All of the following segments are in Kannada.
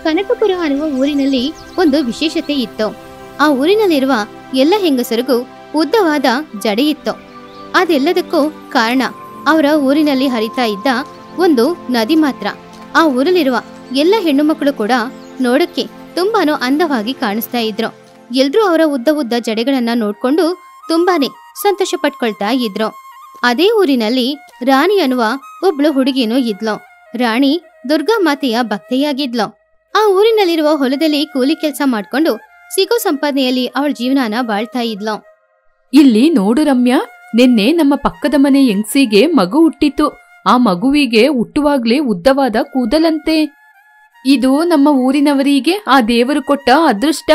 ಕನಕಪುರ ಅನ್ನುವ ಊರಿನಲ್ಲಿ ಒಂದು ವಿಶೇಷತೆ ಇತ್ತು ಆ ಊರಿನಲ್ಲಿರುವ ಎಲ್ಲ ಹೆಂಗಸರಿಗೂ ಉದ್ದವಾದ ಜಡೆ ಇತ್ತು ಅದೆಲ್ಲದಕ್ಕೂ ಕಾರಣ ಅವರ ಊರಿನಲ್ಲಿ ಹರಿತಾ ಇದ್ದ ಒಂದು ನದಿ ಮಾತ್ರ ಆ ಊರಲ್ಲಿರುವ ಎಲ್ಲ ಹೆಣ್ಣು ಮಕ್ಕಳು ಕೂಡ ನೋಡಕ್ಕೆ ತುಂಬಾನು ಅಂದವಾಗಿ ಕಾಣಿಸ್ತಾ ಇದ್ರು ಎಲ್ರೂ ಅವರ ಉದ್ದ ಉದ್ದ ಜಡೆಗಳನ್ನ ನೋಡ್ಕೊಂಡು ತುಂಬಾನೇ ಸಂತೋಷ ಪಟ್ಕೊಳ್ತಾ ಇದ್ರು ಅದೇ ಊರಿನಲ್ಲಿ ರಾಣಿ ಅನ್ನುವ ಒಬ್ಳು ಹುಡುಗಿನೂ ಇದ್ಲು ರಾಣಿ ದುರ್ಗಾ ಮಾತೆಯ ಭಕ್ತೆಯಾಗಿದ್ಲು ಆ ಊರಿನಲ್ಲಿರುವ ಹೊಲದಲ್ಲಿ ಕೂಲಿ ಕೆಲಸ ಮಾಡ್ಕೊಂಡು ಸಿಗೋ ಸಂಪಾದನೆಯಲ್ಲಿ ಅವಳ ಜೀವನಾನ ಬಾಳ್ತಾ ಇದ್ಲು ಇಲ್ಲಿ ನೋಡು ರಮ್ಯಾ ನಿನ್ನೆ ನಮ್ಮ ಪಕ್ಕದ ಮನೆ ಯಂಗ್ಸಿಗೆ ಮಗು ಹುಟ್ಟಿತು ಆ ಮಗುವಿಗೆ ಹುಟ್ಟುವಾಗ್ಲೇ ಉದ್ದವಾದ ಕೂದಲಂತೆ ಇದು ನಮ್ಮ ಊರಿನವರಿಗೆ ಆ ದೇವರು ಕೊಟ್ಟ ಅದೃಷ್ಟ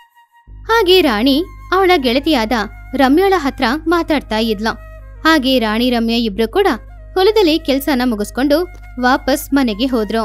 ಹಾಗೆ ರಾಣಿ ಅವಳ ಗೆಳತಿಯಾದ ರಮ್ಯಾಳ ಹತ್ರ ಮಾತಾಡ್ತಾ ಇದ್ಲು ಹಾಗೆ ರಾಣಿ ರಮ್ಯಾ ಇಬ್ರು ಕೂಡ ಹೊಲದಲ್ಲಿ ಕೆಲ್ಸನ ಮುಗಿಸ್ಕೊಂಡು ವಾಪಸ್ ಮನೆಗೆ ಹೋದ್ರು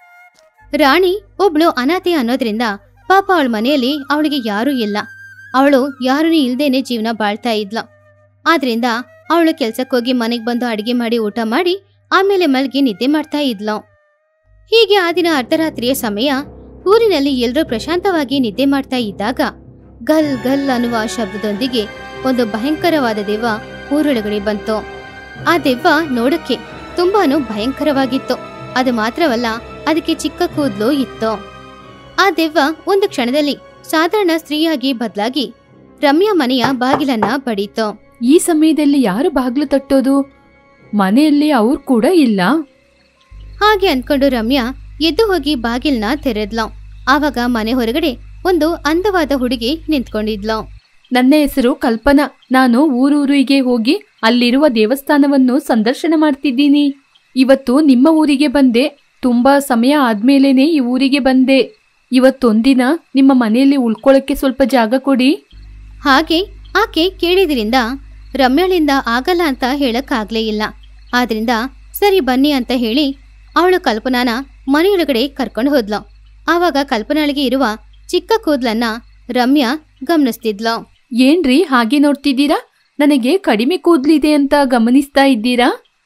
ರಾಣಿ ಒಬ್ಳು ಅನಾಥೆ ಅನ್ನೋದ್ರಿಂದ ಪಾಪ ಅವಳ ಮನೆಯಲ್ಲಿ ಅವಳಿಗೆ ಯಾರೂ ಇಲ್ಲ ಅವಳು ಯಾರೂ ಇಲ್ದೇನೆ ಜೀವನ ಬಾಳ್ತಾ ಇದ್ಲು ಆದ್ರಿಂದ ಅವಳು ಕೆಲ್ಸಕ್ಕೋಗಿ ಮನೆಗ್ ಬಂದು ಅಡಿಗೆ ಮಾಡಿ ಊಟ ಮಾಡಿ ಆಮೇಲೆ ಮಲ್ಗಿ ನಿದ್ದೆ ಮಾಡ್ತಾ ಇದ್ಲು ಹೀಗೆ ಆ ದಿನ ಅರ್ಧರಾತ್ರಿಯ ಸಮಯ ಊರಿನಲ್ಲಿ ಎಲ್ರೂ ಪ್ರಶಾಂತವಾಗಿ ನಿದ್ದೆ ಮಾಡ್ತಾ ಇದ್ದಾಗ ಗಲ್ ಗಲ್ ಅನ್ನುವ ಶಬ್ದದೊಂದಿಗೆ ಒಂದು ಭಯಂಕರವಾದ ದೆವ್ವ ಊರೊಳಗಡೆ ಬಂತು ಆ ದೆವ್ವ ನೋಡಕ್ಕೆ ತುಂಬಾನು ಭಯಂಕರವಾಗಿತ್ತು ಅದು ಮಾತ್ರವಲ್ಲ ಅದಕ್ಕೆ ಚಿಕ್ಕ ಕೂದಲು ಇತ್ತು ಆ ದೆವ್ವ ಒಂದು ಕ್ಷಣದಲ್ಲಿ ಸಾಧಾರಣ ಸ್ತ್ರೀಯಾಗಿ ಬದಲಾಗಿ ರಮ್ಯಾ ಮನೆಯ ಬಾಗಿಲನ್ನ ಬಡೀತು ಈ ಸಮಯದಲ್ಲಿ ಯಾರು ಬಾಗ್ಲು ತಟ್ಟೋದು ಮನೆಯಲ್ಲಿ ಅವ್ರು ಕೂಡ ಇಲ್ಲ ಹಾಗೆ ಅನ್ಕೊಂಡು ರಮ್ಯಾ ಎದ್ದು ಹೋಗಿ ಬಾಗಿಲ್ನ ತೆರೆದ್ಲು ಆವಾಗ ಮನೆ ಹೊರಗಡೆ ಒಂದು ಅಂದವಾದ ಹುಡುಗಿ ನಿಂತ್ಕೊಂಡಿದ್ಲು ನನ್ನ ಹೆಸರು ಕಲ್ಪನಾ ನಾನು ಊರೂರಿಗೆ ಹೋಗಿ ಅಲ್ಲಿರುವ ದೇವಸ್ಥಾನವನ್ನು ಸಂದರ್ಶನ ಮಾಡ್ತಿದ್ದೀನಿ ಇವತ್ತು ನಿಮ್ಮ ಊರಿಗೆ ಬಂದೆ ತುಂಬಾ ಸಮಯ ಆದ್ಮೇಲೇನೆ ಈ ಊರಿಗೆ ಬಂದೆ ಇವತ್ತೊಂದಿನ ನಿಮ್ಮ ಮನೆಯಲ್ಲಿ ಉಳ್ಕೊಳ್ಳೋಕ್ಕೆ ಸ್ವಲ್ಪ ಜಾಗ ಕೊಡಿ ಹಾಗೆ ಆಕೆ ಕೇಳಿದ್ರಿಂದ ರಮ್ಯಾಳಿಂದ ಆಗಲ್ಲ ಅಂತ ಹೇಳಕ್ಕಾಗ್ಲೇ ಇಲ್ಲ ಆದ್ರಿಂದ ಸರಿ ಬನ್ನಿ ಅಂತ ಹೇಳಿ ಅವಳು ಕಲ್ಪನಾನ ಮನೆಯೊಳಗಡೆ ಕರ್ಕೊಂಡು ಹೋದ್ಲು ಆವಾಗ ಕಲ್ಪನಾಳಿಗೆ ಇರುವ ಚಿಕ್ಕ ಕೂದ್ಲನ್ನ ರಮ್ಯಾ ಗಮನಿಸ್ತಿದ್ಲು ಏನ್ರಿ ಹಾಗೆ ನೋಡ್ತಿದ್ದೀರಾ ನನಗೆ ಕಡಿಮೆ ಕೂದ್ಲಿದೆ ಅಂತ ಗಮನಿಸ್ತಾ ಇದ್ದೀರಾ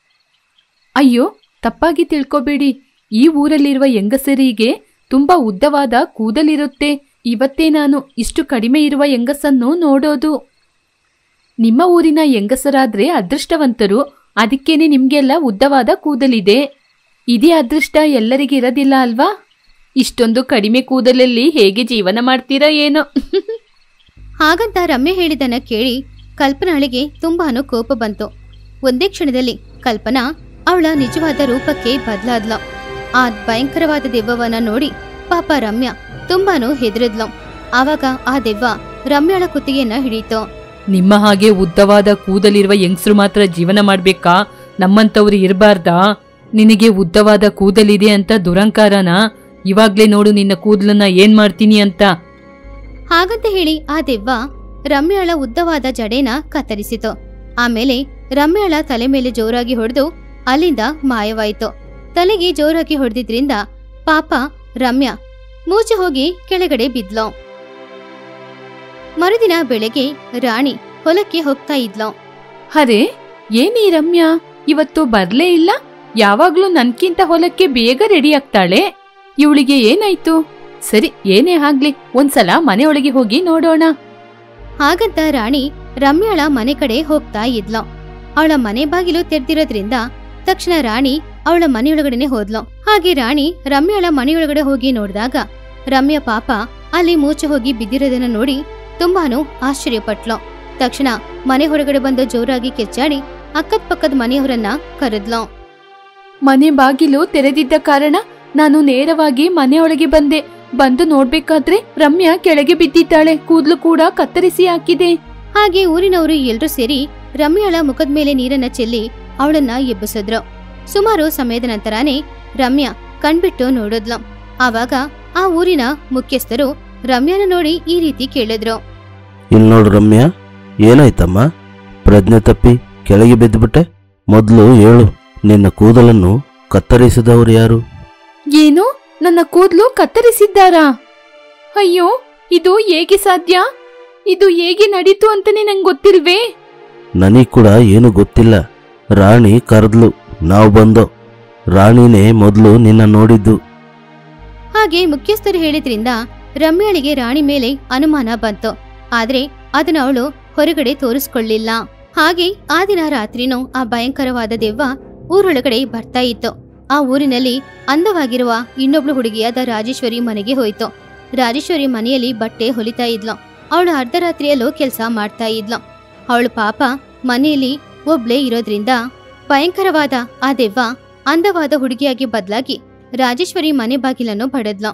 ಅಯ್ಯೋ ತಪ್ಪಾಗಿ ತಿಳ್ಕೊಬೇಡಿ ಈ ಊರಲ್ಲಿರುವ ಹೆಂಗಸರಿಗೆ ತುಂಬಾ ಉದ್ದವಾದ ಕೂದಲಿರುತ್ತೆ ಇವತ್ತೇ ನಾನು ಇಷ್ಟು ಕಡಿಮೆ ಇರುವ ಹೆಂಗಸನ್ನು ನೋಡೋದು ನಿಮ್ಮ ಊರಿನ ಹೆಂಗಸರಾದ್ರೆ ಅದೃಷ್ಟವಂತರು ಅದಕ್ಕೇನೆ ನಿಮ್ಗೆಲ್ಲ ಉದ್ದವಾದ ಕೂದಲಿದೆ ಇದೇ ಅದೃಷ್ಟ ಎಲ್ಲರಿಗೆ ಇರೋದಿಲ್ಲ ಅಲ್ವಾ ಇಷ್ಟೊಂದು ಕಡಿಮೆ ಕೂದಲಲ್ಲಿ ಹೇಗೆ ಜೀವನ ಮಾಡ್ತೀರಾ ಏನೋ ಹಾಗಂತ ರಮ್ಯ ಹೇಳಿದನ್ನ ಕೇಳಿ ಕಲ್ಪನಾಳಿಗೆ ತುಂಬಾನು ಕೋಪ ಬಂತು ಒಂದೇ ಕ್ಷಣದಲ್ಲಿ ಕಲ್ಪನಾ ಅವಳ ನಿಜವಾದ ರೂಪಕ್ಕೆ ಬದಲಾದ್ಲು ಆ ಭಯಂಕರವಾದ ದೆವ್ವವನ್ನ ನೋಡಿ ಪಾಪ ರಮ್ಯ ತುಂಬಾನು ಹೆದರಿದ್ಲು ಆವಾಗ ಆ ದೆವ್ವ ರಮ್ಯಾಳ ಕುತ್ತಿಗೆಯನ್ನ ಹಿಡೀತು ನಿಮ್ಮ ಹಾಗೆ ಉದ್ದವಾದ ಕೂದಲಿರುವ ಹೆಂಗಸರು ಮಾತ್ರ ಜೀವನ ಮಾಡ್ಬೇಕಾ ನಮ್ಮಂತವ್ರು ಇರಬಾರ್ದಾ ನಿನಗೆ ಉದ್ದವಾದ ಕೂದಲಿದೆ ಅಂತ ದುರಂಕಾರನ ಇವಾಗ್ಲೇ ನೋಡು ನಿನ್ನ ಕೂದಲನ್ನ ಏನ್ ಮಾಡ್ತೀನಿ ಅಂತ ಹಾಗಂತ ಹೇಳಿ ಆ ದೆವ್ವ ರಮ್ಯಾಳ ಉದ್ದವಾದ ಜಡೆನ ಕತ್ತರಿಸಿತು ಆಮೇಲೆ ರಮ್ಯಾಳ ತಲೆ ಮೇಲೆ ಜೋರಾಗಿ ಹೊಡೆದು ಅಲ್ಲಿಂದ ಮಾಯವಾಯಿತು ತಲೆಗೆ ಜೋರಾಗಿ ಹೊಡೆದಿದ್ರಿಂದ ಪಾಪ ರಮ್ಯಾ ಮೂಚೆ ಹೋಗಿ ಕೆಳಗಡೆ ಬಿದ್ಲು ಮರುದಿನ ಬೆಳಗ್ಗೆ ರಾಣಿ ಹೊಲಕ್ಕೆ ಹೋಗ್ತಾ ಇದ್ಲು ಅರೆ ಏನೇ ರಮ್ಯಾ ಇವತ್ತು ಬರ್ಲೇ ಇಲ್ಲ ಯಾವಾಗ್ಲೂ ನನ್ಕಿಂತ ಹೊಲಕ್ಕೆ ಬೇಗ ರೆಡಿ ಆಗ್ತಾಳೆ ಇವಳಿಗೆ ಏನಾಯ್ತು ಸರಿ ಏನೇ ಆಗ್ಲಿ ಒಂದ್ಸಲ ಮನೆಯೊಳಗೆ ಹೋಗಿ ನೋಡೋಣ ಹಾಗಂತ ರಾಣಿ ರಮ್ಯಾಳ ಮನೆ ಕಡೆ ಹೋಗ್ತಾ ಇದ್ಲು ಅವಳ ಮನೆ ಬಾಗಿಲು ತೆರೆದಿರೋದ್ರಿಂದ ತಕ್ಷಣ ರಾಣಿ ಅವಳ ಮನೆಯೊಳಗಡೆನೆ ಹೋದ್ಲು ಹಾಗೆ ರಾಣಿ ರಮ್ಯಾಳ ಮನೆಯೊಳಗಡೆ ಹೋಗಿ ನೋಡಿದಾಗ ರಮ್ಯಾ ಪಾಪ ಅಲ್ಲಿ ಮೂಚೆ ಹೋಗಿ ಬಿದ್ದಿರೋದನ್ನ ನೋಡಿ ತುಂಬಾನು ಆಶ್ಚರ್ಯಪಟ್ಲು ತಕ್ಷಣ ಮನೆ ಹೊರಗಡೆ ಬಂದು ಜೋರಾಗಿ ಕಿರ್ಚಾಡಿ ಅಕ್ಕದ ಪಕ್ಕದ ಮನೆಯವರನ್ನ ಕರೆದ್ಲು ಮನೆ ಬಾಗಿಲು ತೆರೆದಿದ್ದ ಕಾರಣ ನಾನು ನೇರವಾಗಿ ಮನೆಯೊಳಗೆ ಬಂದೆ ಬಂದು ನೋಡ್ಬೇಕಾದ್ರೆ ರಮ್ಯಾ ಕೆಳಗೆ ಬಿದ್ದಿದ್ದಾಳೆ ಕೂದ್ಲು ಕೂಡ ಕತ್ತರಿಸಿ ಹಾಕಿದೆ ಹಾಗೆ ಊರಿನವರು ಎಲ್ರೂ ಸೇರಿ ರಮ್ಯಾಳ ಮುಖದ ಮೇಲೆ ನೀರನ್ನ ಚೆಲ್ಲಿ ಅವಳನ್ನ ಎಬ್ಬಿಸಿದ್ರು ಸುಮಾರು ಸಮಯದ ನಂತರನೇ ರಮ್ಯಾ ಕಣ್ಬಿಟ್ಟು ನೋಡಿದ್ಲು ಆವಾಗ ಆ ಊರಿನ ಮುಖ್ಯಸ್ಥರು ರಮ್ಯಾನ ನೋಡಿ ಈ ರೀತಿ ಕೇಳಿದ್ರು ಇಲ್ಲಿ ನೋಡು ರಮ್ಯಾ ಏನಾಯ್ತಮ್ಮ ಪ್ರಜ್ಞೆ ತಪ್ಪಿ ಕೆಳಗೆ ಬಿದ್ದುಬಿಟ್ಟೆ ಮೊದಲು ಹೇಳು ನಿನ್ನ ಕೂದಲನ್ನು ಕತ್ತರಿಸಿದವರು ಯಾರು ಏನು ನನ್ನ ಕೂದ್ಲು ಕತ್ತರಿಸಿದ್ದಾರಾ ಅಯ್ಯೋ ಇದು ಹೇಗೆ ಸಾಧ್ಯ ಇದು ಹೇಗೆ ನಡೀತು ಅಂತಾನೆ ನಂಗೆ ಗೊತ್ತಿಲ್ವೇ ನನಗ್ ಕೂಡ ಏನು ಗೊತ್ತಿಲ್ಲ ರಾಣಿ ಕರೆದ್ಲು ನಾವು ಬಂದೋ ರಾಣಿನೇ ಮೊದಲು ನಿನ್ನ ನೋಡಿದ್ದು ಹಾಗೆ ಮುಖ್ಯಸ್ಥರು ಹೇಳಿದ್ರಿಂದ ರಮ್ಯಾಳಿಗೆ ರಾಣಿ ಮೇಲೆ ಅನುಮಾನ ಬಂತು ಆದ್ರೆ ಅದನ್ನ ಅವಳು ಹೊರಗಡೆ ತೋರಿಸ್ಕೊಳ್ಳಿಲ್ಲ ಹಾಗೆ ಆ ದಿನ ರಾತ್ರಿನೂ ಆ ಭಯಂಕರವಾದ ದೆವ್ವ ಊರೊಳಗಡೆ ಬರ್ತಾ ಇತ್ತು ಆ ಊರಿನಲ್ಲಿ ಅಂದವಾಗಿರುವ ಇನ್ನೊಬ್ಳು ಹುಡುಗಿಯಾದ ರಾಜೇಶ್ವರಿ ಮನೆಗೆ ಹೋಯ್ತು ರಾಜೇಶ್ವರಿ ಮನೆಯಲ್ಲಿ ಬಟ್ಟೆ ಹೊಲಿತಾ ಇದ್ಲು ಅವಳು ಅರ್ಧರಾತ್ರಿಯಲ್ಲೂ ಕೆಲಸ ಮಾಡ್ತಾ ಇದ್ಲು ಅವಳು ಪಾಪ ಮನೆಯಲ್ಲಿ ಒಬ್ಳೇ ಇರೋದ್ರಿಂದ ಭಯಂಕರವಾದ ಆ ದೆವ್ವ ಅಂದವಾದ ಹುಡುಗಿಯಾಗಿ ಬದಲಾಗಿ ರಾಜೇಶ್ವರಿ ಮನೆ ಬಾಗಿಲನ್ನು ಬಡದ್ಲು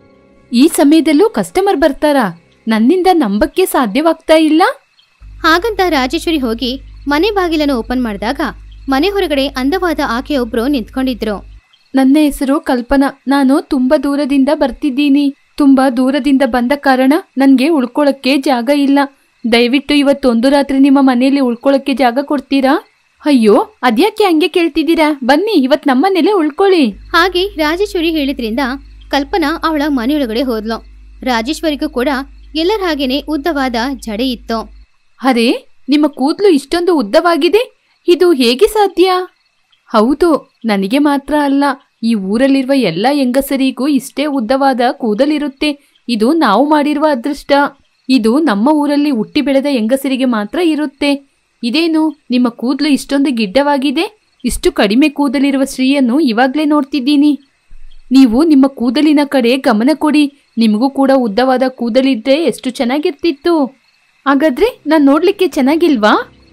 ಈ ಸಮಯದಲ್ಲೂ ಕಸ್ಟಮರ್ ಬರ್ತಾರಾ ನನ್ನಿಂದ ನಂಬಕ್ಕೆ ಸಾಧ್ಯವಾಗ್ತಾ ಇಲ್ಲ ಹಾಗಂತ ರಾಜೇಶ್ವರಿ ಹೋಗಿ ಮನೆ ಬಾಗಿಲನ್ನು ಓಪನ್ ಮಾಡಿದಾಗ ಮನೆ ಹೊರಗಡೆ ಅಂದವಾದ ಆಕೆಯೊಬ್ರು ನಿಂತ್ಕೊಂಡಿದ್ರು ನನ್ನ ಹೆಸರು ಕಲ್ಪನಾ ನಾನು ತುಂಬಾ ದೂರದಿಂದ ಬರ್ತಿದ್ದೀನಿ ತುಂಬಾ ದೂರದಿಂದ ಬಂದ ಕಾರಣ ನನ್ಗೆ ಉಳ್ಕೊಳಕ್ಕೆ ಜಾಗ ಇಲ್ಲ ದಯವಿಟ್ಟು ಇವತ್ತೊಂದು ರಾತ್ರಿ ನಿಮ್ಮ ಮನೆಯಲ್ಲಿ ಉಳ್ಕೊಳಕ್ಕೆ ಜಾಗ ಕೊಡ್ತೀರಾ ಅಯ್ಯೋ ಅದ್ಯಾಕೆ ಹಂಗೆ ಕೇಳ್ತಿದ್ದೀರಾ ಬನ್ನಿ ಇವತ್ ನಮ್ಮನೇಲೆ ಉಳ್ಕೊಳ್ಳಿ ಹಾಗೆ ರಾಜೇಶ್ವರಿ ಹೇಳಿದ್ರಿಂದ ಕಲ್ಪನಾ ಅವಳ ಮನೆಯೊಳಗಡೆ ಹೋದ್ಲು ರಾಜೇಶ್ವರಿಗೂ ಕೂಡ ಎಲ್ಲರ ಹಾಗೇನೆ ಉದ್ದವಾದ ಜಡೆ ಇತ್ತು ಅರೆ ನಿಮ್ಮ ಕೂದಲು ಇಷ್ಟೊಂದು ಉದ್ದವಾಗಿದೆ ಇದು ಹೇಗೆ ಸಾಧ್ಯ ಹೌದು ನನಗೆ ಮಾತ್ರ ಅಲ್ಲ ಈ ಊರಲ್ಲಿರುವ ಎಲ್ಲ ಹೆಂಗಸರಿಗೂ ಇಷ್ಟೇ ಉದ್ದವಾದ ಕೂದಲಿರುತ್ತೆ ಇದು ನಾವು ಮಾಡಿರುವ ಅದೃಷ್ಟ ಇದು ನಮ್ಮ ಊರಲ್ಲಿ ಹುಟ್ಟಿ ಬೆಳೆದ ಹೆಂಗಸರಿಗೆ ಮಾತ್ರ ಇರುತ್ತೆ ಇದೇನು ನಿಮ್ಮ ಕೂದಲು ಇಷ್ಟೊಂದು ಗಿಡ್ಡವಾಗಿದೆ ಇಷ್ಟು ಕಡಿಮೆ ಕೂದಲಿರುವ ಸ್ತ್ರೀಯನ್ನು ಇವಾಗ್ಲೇ ನೋಡ್ತಿದ್ದೀನಿ ನೀವು ನಿಮ್ಮ ಕೂದಲಿನ ಕಡೆ ಗಮನ ಕೊಡಿ ನಿಮಗೂ ಕೂಡ ಉದ್ದವಾದ ಕೂದಲಿದ್ರೆ ಎಷ್ಟು ಚೆನ್ನಾಗಿರ್ತಿತ್ತು ಹಾಗಾದ್ರೆ ನಾನ್ ನೋಡ್ಲಿಕ್ಕೆ ಚೆನ್ನಾಗಿಲ್ವಾ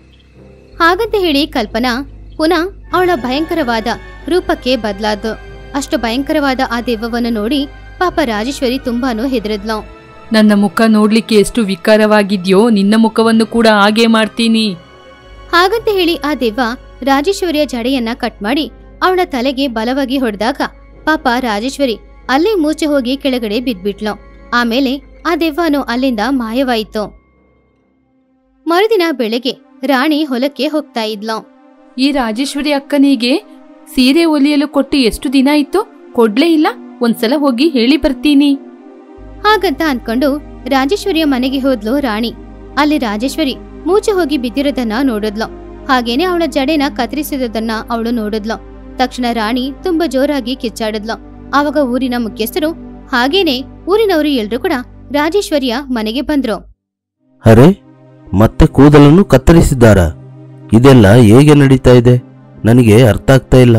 ಹಾಗಂತ ಹೇಳಿ ಕಲ್ಪನಾ ಪುನಃ ಅವಳ ಭಯಂಕರವಾದ ರೂಪಕ್ಕೆ ಬದಲಾದ್ದು ಅಷ್ಟು ಭಯಂಕರವಾದ ಆ ದೆವ್ವವನ್ನು ನೋಡಿ ಪಾಪ ರಾಜೇಶ್ವರಿ ತುಂಬಾನು ಹೆದರಿದ್ಲು ನನ್ನ ಮುಖ ನೋಡ್ಲಿಕ್ಕೆ ಎಷ್ಟು ವಿಕಾರವಾಗಿದ್ಯೋ ನಿನ್ನ ಮುಖವನ್ನು ಕೂಡ ಹಾಗೆ ಮಾಡ್ತೀನಿ ಹಾಗಂತ ಹೇಳಿ ಆ ದೆವ್ವ ರಾಜೇಶ್ವರಿಯ ಜಡೆಯನ್ನ ಕಟ್ ಮಾಡಿ ಅವಳ ತಲೆಗೆ ಬಲವಾಗಿ ಹೊಡೆದಾಗ ಪಾಪ ರಾಜೇಶ್ವರಿ ಅಲ್ಲೇ ಮೂಚೆ ಹೋಗಿ ಕೆಳಗಡೆ ಬಿದ್ಬಿಟ್ಲು ಆಮೇಲೆ ಆ ದೆವ್ವನು ಅಲ್ಲಿಂದ ಮಾಯವಾಯಿತು ಮರುದಿನ ಬೆಳಗ್ಗೆ ರಾಣಿ ಹೊಲಕ್ಕೆ ಹೋಗ್ತಾ ಇದ್ಲು ಈ ರಾಜೇಶ್ವರಿ ಅಕ್ಕನಿಗೆ ಸೀರೆ ಹೊಲಿಯಲು ಕೊಟ್ಟು ಎಷ್ಟು ದಿನ ಆಯ್ತು ಕೊಡ್ಲೇ ಇಲ್ಲ ಒಂದ್ಸಲ ಹೋಗಿ ಹೇಳಿ ಬರ್ತೀನಿ ಹಾಗಂತ ಅನ್ಕೊಂಡು ರಾಜೇಶ್ವರಿಯ ಮನೆಗೆ ಹೋದ್ಲು ರಾಣಿ ಅಲ್ಲಿ ರಾಜೇಶ್ವರಿ ಮೂಚೆ ಹೋಗಿ ಬಿದ್ದಿರೋದನ್ನ ನೋಡಿದ್ಲು ಹಾಗೇನೆ ಅವಳ ಜಡೆನ ಕತ್ತರಿಸಿರೋದನ್ನ ಅವಳು ನೋಡಿದ್ಲು ತಕ್ಷಣ ರಾಣಿ ತುಂಬಾ ಜೋರಾಗಿ ಕಿಚ್ಚಾಡಿದ್ಲು ಆವಾಗ ಊರಿನ ಮುಖ್ಯಸ್ಥರು ಹಾಗೇನೆ ಊರಿನವರು ಎಲ್ರೂ ಕೂಡ ರಾಜೇಶ್ವರಿಯ ಮನೆಗೆ ಬಂದ್ರು ಅರೆ ಮತ್ತೆ ಕೂದಲನ್ನು ಕತ್ತರಿಸಿದ್ದಾರಾ ಇದೆಲ್ಲ ಹೇಗೆ ನಡೀತಾ ಇದೆ ನನಗೆ ಅರ್ಥ ಆಗ್ತಾ ಇಲ್ಲ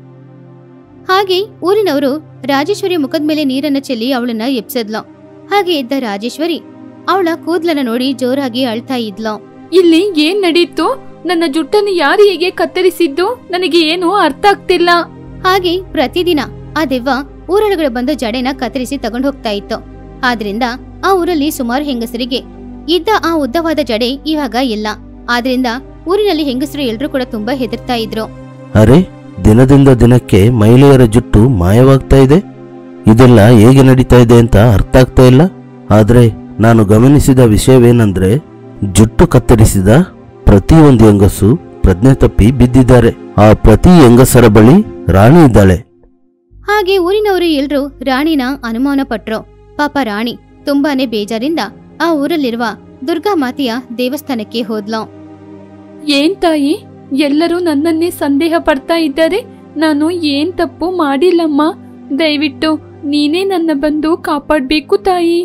ಹಾಗೆ ಊರಿನವರು ರಾಜೇಶ್ವರಿ ಮುಖದ ಮೇಲೆ ನೀರನ್ನ ಚೆಲ್ಲಿ ಅವಳನ್ನ ಎಪ್ಸದ್ಲು ಹಾಗೆ ಇದ್ದ ರಾಜೇಶ್ವರಿ ಅವಳ ಕೂದ್ಲನ್ನ ನೋಡಿ ಜೋರಾಗಿ ಅಳ್ತಾ ಇದ್ಲು ಇಲ್ಲಿ ಏನ್ ನಡೀತು ನನ್ನ ಜುಟ್ಟನ್ನು ಯಾರು ಹೇಗೆ ಕತ್ತರಿಸಿದ್ದು ನನಗೆ ಏನು ಅರ್ಥ ಆಗ್ತಿಲ್ಲ ಹಾಗೆ ಪ್ರತಿದಿನ ಆ ದೆವ್ವ ಊರೊಳಗಡೆ ಬಂದು ಜಡೆನ ಕತ್ತರಿಸಿ ತಗೊಂಡು ಹೋಗ್ತಾ ಇತ್ತು ಆದ್ರಿಂದ ಆ ಊರಲ್ಲಿ ಸುಮಾರು ಹೆಂಗಸರಿಗೆ ಇದ್ದ ಆ ಉದ್ದವಾದ ಜಡೆ ಇವಾಗ ಇಲ್ಲ ಆದ್ರಿಂದ ಊರಿನಲ್ಲಿ ಹೆಂಗಸರು ಎಲ್ರೂ ಕೂಡ ತುಂಬಾ ಹೆದರ್ತಾ ಇದ್ರು ಅರೆ ದಿನದಿಂದ ದಿನಕ್ಕೆ ಮಹಿಳೆಯರ ಜುಟ್ಟು ಮಾಯವಾಗ್ತಾ ಇದೆ ಇದೆಲ್ಲ ಹೇಗೆ ನಡೀತಾ ಇದೆ ಅಂತ ಅರ್ಥ ಆಗ್ತಾ ಇಲ್ಲ ಆದ್ರೆ ನಾನು ಗಮನಿಸಿದ ವಿಷಯವೇನೆಂದ್ರೆ ಜುಟ್ಟು ಕತ್ತರಿಸಿದ ಪ್ರತಿಯೊಂದು ಹೆಂಗಸು ಪ್ರಜ್ಞೆ ತಪ್ಪಿ ಬಿದ್ದಿದ್ದಾರೆ ಆ ಪ್ರತಿ ಹೆಂಗಸರ ಬಳಿ ರಾಣಿ ಇದ್ದಾಳೆ ಹಾಗೆ ಊರಿನವರು ಎಲ್ರೂ ರಾಣಿನ ಅನುಮಾನ ಪಟ್ರು ಪಾಪ ರಾಣಿ ತುಂಬಾನೇ ಬೇಜಾರಿಂದ ಆ ಊರಲ್ಲಿರುವ ದುರ್ಗಾ ಮಾತೆಯ ದೇವಸ್ಥಾನಕ್ಕೆ ಹೋದ್ಲು ಏನ್ ತಾಯಿ ಎಲ್ಲರೂ ನನ್ನನ್ನೇ ಸಂದೇಹ ಪಡ್ತಾ ಇದ್ದಾರೆ ನಾನು ಏನ್ ತಪ್ಪು ಮಾಡಿಲ್ಲಮ್ಮ ದಯವಿಟ್ಟು ನೀನೇ ನನ್ನ ಬಂದು ಕಾಪಾಡ್ಬೇಕು ತಾಯಿ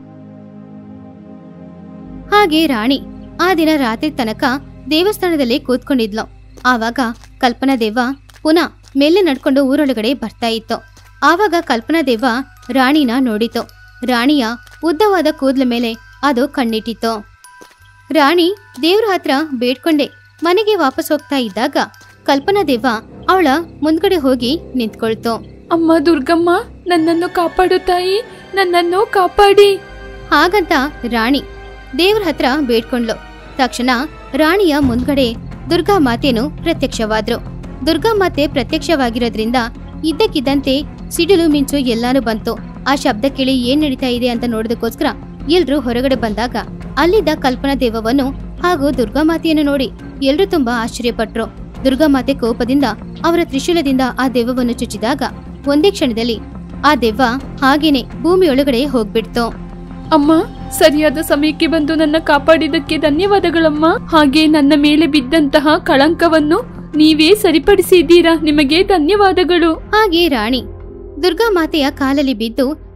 ಹಾಗೆ ರಾಣಿ ಆ ದಿನ ರಾತ್ರಿ ತನಕ ದೇವಸ್ಥಾನದಲ್ಲಿ ಕೂತ್ಕೊಂಡಿದ್ಲು ಆವಾಗ ಕಲ್ಪನಾ ದೇವ ಪುನಃ ಮೇಲೆ ನಡ್ಕೊಂಡು ಊರೊಳಗಡೆ ಬರ್ತಾ ಇತ್ತು ಆವಾಗ ಕಲ್ಪನಾ ದೇವ ರಾಣಿನ ನೋಡಿತು ರಾಣಿಯ ಉದ್ದವಾದ ಕೂದಲ ಮೇಲೆ ಅದು ಕಣ್ಣಿಟ್ಟಿತ್ತು ರಾಣಿ ದೇವ್ರ ಹತ್ರ ಬೇಡ್ಕೊಂಡೆ ಮನೆಗೆ ವಾಪಸ್ ಹೋಗ್ತಾ ಇದ್ದಾಗ ಕಲ್ಪನಾ ದೇವ ಅವಳ ಮುಂದ್ಗಡೆ ಹೋಗಿ ನಿಂತ್ಕೊಳ್ತು ಅಮ್ಮ ದುರ್ಗಮ್ಮ ನನ್ನನ್ನು ಕಾಪಾಡು ತಾಯಿ ನನ್ನನ್ನು ಕಾಪಾಡಿ ಹಾಗಂತ ರಾಣಿ ದೇವ್ರ ಹತ್ರ ಬೇಡ್ಕೊಂಡ್ಲು ತಕ್ಷಣ ರಾಣಿಯ ಮುಂದ್ಗಡೆ ದುರ್ಗಾ ಮಾತೇನು ಪ್ರತ್ಯಕ್ಷವಾದ್ರು ದುರ್ಗಾ ಮಾತೆ ಪ್ರತ್ಯಕ್ಷವಾಗಿರೋದ್ರಿಂದ ಇದ್ದಕ್ಕಿದ್ದಂತೆ ಸಿಡಿಲು ಮಿಂಚು ಎಲ್ಲಾನು ಬಂತು ಆ ಶಬ್ದ ಕೇಳಿ ಏನ್ ನಡೀತಾ ಇದೆ ಅಂತ ನೋಡೋದಕ್ಕೋಸ್ಕರ ಎಲ್ರೂ ಹೊರಗಡೆ ಬಂದಾಗ ಅಲ್ಲಿದ್ದ ಕಲ್ಪನಾ ದೇವವನ್ನು ಹಾಗೂ ದುರ್ಗಾ ಮಾತೆಯನ್ನು ನೋಡಿ ಎಲ್ರೂ ತುಂಬಾ ಆಶ್ಚರ್ಯಪಟ್ರು ದುರ್ಗಾ ಮಾತೆ ಕೋಪದಿಂದ ಅವರ ತ್ರಿಶೂಲದಿಂದ ಆ ದೆವ್ವವನ್ನು ಚುಚ್ಚಿದಾಗ ಒಂದೇ ಕ್ಷಣದಲ್ಲಿ ಆ ದೆವ್ವ ಹಾಗೇನೆ ಭೂಮಿಯೊಳಗಡೆ ಹೋಗ್ಬಿಡ್ತು ಅಮ್ಮ ಸರಿಯಾದ ಸಮಯಕ್ಕೆ ಬಂದು ನನ್ನ ಕಾಪಾಡಿದ್ದಕ್ಕೆ ಧನ್ಯವಾದಗಳಮ್ಮ ಹಾಗೆ ನನ್ನ ಮೇಲೆ ಬಿದ್ದಂತಹ ಕಳಂಕವನ್ನು ನೀವೇ ಸರಿಪಡಿಸಿದ್ದೀರಾ ನಿಮಗೆ ಧನ್ಯವಾದಗಳು ಹಾಗೆ ರಾಣಿ ದುರ್ಗಾ ಮಾತೆಯ ಕಾಲಲ್ಲಿ ಬಿದ್ದು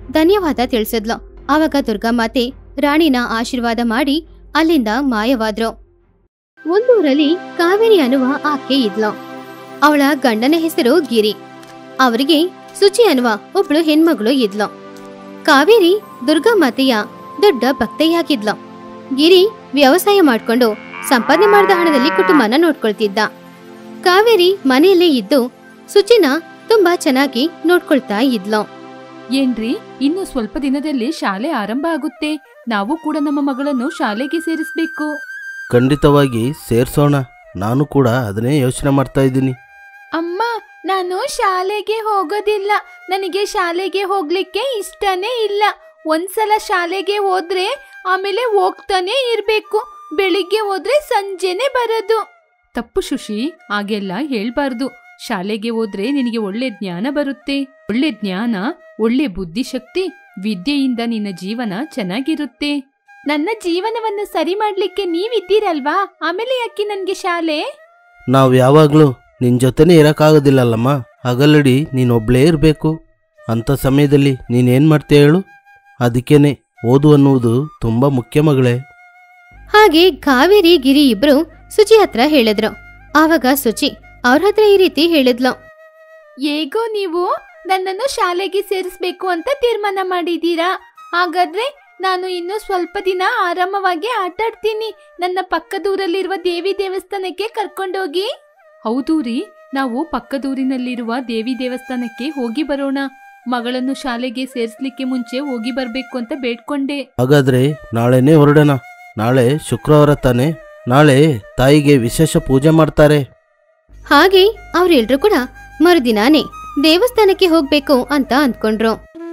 ಧನ್ಯವಾದ ತಿಳಿಸಿದ್ಲು ಆವಾಗ ದುರ್ಗಾಮಾತೆ ರಾಣಿನ ಆಶೀರ್ವಾದ ಮಾಡಿ ಅಲ್ಲಿಂದ ಮಾಯವಾದ್ರು ಒಂದೂರಲ್ಲಿ ಕಾವೇರಿ ಅನ್ನುವ ಆಕೆ ಇದ್ಲು ಅವಳ ಗಂಡನ ಹೆಸರು ಗಿರಿ ಅವರಿಗೆ ಸುಚಿ ಅನ್ನುವ ಒಬ್ಳು ಹೆಣ್ಮಗಳು ಇದ್ಲು ಕಾವೇರಿ ದುರ್ಗಾಮಾತೆಯ ದೊಡ್ಡ ಭಕ್ತೆಯಾಗಿದ್ಲು ಗಿರಿ ವ್ಯವಸಾಯ ಮಾಡ್ಕೊಂಡು ಸಂಪಾದನೆ ಮಾಡಿದ ಹಣದಲ್ಲಿ ಕುಟುಂಬನ ನೋಡ್ಕೊಳ್ತಿದ್ದ ಕಾವೇರಿ ಮನೆಯಲ್ಲೇ ಇದ್ದು ಸುಚಿನ ತುಂಬಾ ಚೆನ್ನಾಗಿ ನೋಡ್ಕೊಳ್ತಾ ಇದ್ಲು ಏನ್ರಿ ಇನ್ನು ಸ್ವಲ್ಪ ದಿನದಲ್ಲಿ ಶಾಲೆ ಆರಂಭ ಆಗುತ್ತೆ ನಾವು ಕೂಡ ನಮ್ಮ ಮಗಳನ್ನು ಶಾಲೆಗೆ ಸೇರಿಸ್ಬೇಕು ಖಂಡಿತವಾಗಿ ಸೇರ್ಸೋಣ ನಾನು ಕೂಡ ಅದನ್ನೇ ಯೋಚನೆ ಮಾಡ್ತಾ ಇದ್ದೀನಿ ಅಮ್ಮ ನಾನು ಶಾಲೆಗೆ ಹೋಗೋದಿಲ್ಲ ನನಗೆ ಶಾಲೆಗೆ ಹೋಗ್ಲಿಕ್ಕೆ ಇಷ್ಟನೇ ಇಲ್ಲ ಒಂದ್ಸಲ ಶಾಲೆಗೆ ಹೋದ್ರೆ ಆಮೇಲೆ ಹೋಗ್ತಾನೆ ಇರ್ಬೇಕು ಬೆಳಿಗ್ಗೆ ಹೋದ್ರೆ ಸಂಜೆನೆ ಬರೋದು ತಪ್ಪು ಶುಶಿ ಹಾಗೆಲ್ಲ ಹೇಳ್ಬಾರ್ದು ಶಾಲೆಗೆ ಹೋದ್ರೆ ನಿನಗೆ ಒಳ್ಳೆ ಜ್ಞಾನ ಬರುತ್ತೆ ಒಳ್ಳೆ ಜ್ಞಾನ ಒಳ್ಳೆ ಬುದ್ಧಿಶಕ್ತಿ ವಿದ್ಯೆಯಿಂದ ನಿನ್ನ ಜೀವನ ಚೆನ್ನಾಗಿರುತ್ತೆ ನನ್ನ ಜೀವನವನ್ನು ಸರಿ ಮಾಡ್ಲಿಕ್ಕೆ ನೀವಿದ್ದೀರಲ್ವಾ ಆಮೇಲೆ ಯಾಕೆ ನನ್ಗೆ ಶಾಲೆ ನಾವು ಯಾವಾಗಲೂ ನಿನ್ನ ಜೊತೆನೇ ಇರೋಕ್ಕಾಗೋದಿಲ್ಲಲ್ಲಮ್ಮ ಹಗಲಡಿ ನೀನೊಬ್ಳೇ ಇರಬೇಕು ಅಂಥ ಸಮಯದಲ್ಲಿ ನೀನೇನು ಮಾಡ್ತೀಯ ಹೇಳು ಅದಕ್ಕೇನೆ ಓದು ಅನ್ನುವುದು ತುಂಬ ಮುಖ್ಯ ಮಗಳೇ ಹಾಗೆ ಕಾವೇರಿ ಗಿರಿ ಇಬ್ರು ಸುಚಿ ಹತ್ರ ಹೇಳಿದ್ರು ಆವಾಗ ಸುಚಿ ಅವ್ರ ಹತ್ರ ಈ ರೀತಿ ಹೇಳಿದ್ಲು ಹೇಗೋ ನೀವು ನನ್ನನ್ನು ಶಾಲೆಗೆ ಸೇರಿಸ್ಬೇಕು ಅಂತ ತೀರ್ಮಾನ ಮಾಡಿದ್ದೀರಾ ಹಾಗಾದ್ರೆ ನಾನು ಇನ್ನು ಸ್ವಲ್ಪ ದಿನ ಆರಾಮವಾಗಿ ಆಟಾಡ್ತೀನಿ ನನ್ನ ಪಕ್ಕದೂರಲ್ಲಿರುವ ದೇವಿ ದೇವಸ್ಥಾನಕ್ಕೆ ಕರ್ಕೊಂಡೋಗಿ ಹೌದು ರೀ ನಾವು ಪಕ್ಕದೂರಿನಲ್ಲಿರುವ ದೇವಿ ದೇವಸ್ಥಾನಕ್ಕೆ ಹೋಗಿ ಬರೋಣ ಮಗಳನ್ನು ಶಾಲೆಗೆ ಸೇರಿಸ್ಲಿಕ್ಕೆ ಮುಂಚೆ ಹೋಗಿ ಬರ್ಬೇಕು ಅಂತ ಬೇಡ್ಕೊಂಡೆ ಹಾಗಾದರೆ ನಾಳೆನೇ ಹೊರಡೋಣ ನಾಳೆ ಶುಕ್ರವಾರ ತಾನೆ ನಾಳೆ ತಾಯಿಗೆ ವಿಶೇಷ ಪೂಜೆ ಮಾಡ್ತಾರೆ ಹಾಗೆ ಅವ್ರೆಲ್ರೂ ಕೂಡ ಮರುದಿನಾನೇ ದೇವಸ್ಥಾನಕ್ಕೆ ಹೋಗ್ಬೇಕು ಅಂತ ಅಂದ್ಕೊಂಡ್ರು